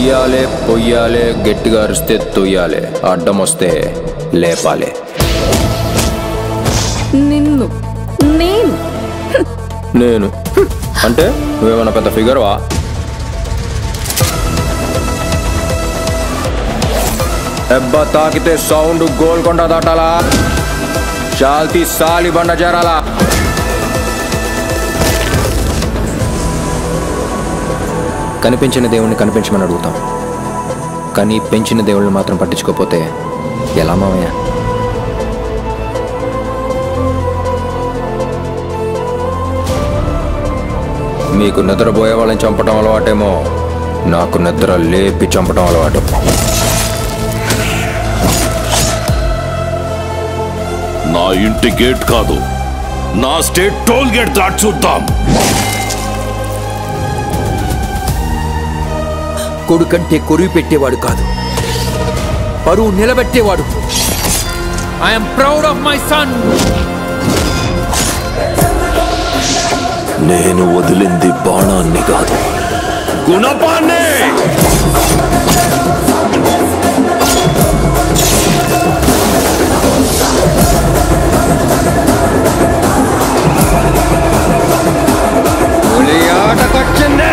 తీయాలే పొయ్యాలే గట్టిగా అరిస్తే తొయ్యాలే అడ్డం వస్తే లేపాలే నిన్ను నేను నేను అంటే నువ్వేమన్నా పెద్ద ఫిగర్వా దెబ్బ తాకితే సౌండ్ గోల్కొండ దాటాలా చాల్తీ సాలి బండ చేరాలా కనిపించిన దేవుణ్ణి కనిపించమని అడుగుతాం కానీ పెంచిన దేవుళ్ళని మాత్రం పట్టించుకోకపోతే ఎలా మామయ్య మీకు నిద్రపోయే వాళ్ళని చంపడం అలవాటేమో నాకు నిద్ర లేపి చంపడం అలవాటు నా ఇంటి గేట్ కాదు నా స్టేట్ టోల్ గేట్ దాటి చూద్దాం కొడుకంటే కొరివి పెట్టేవాడు కాదు పరువు నిలబెట్టేవాడు I'm proud of my son నేను వదిలింది బాణాన్ని కాదు గుణపాన్ని పులి ఆటకొచ్చింది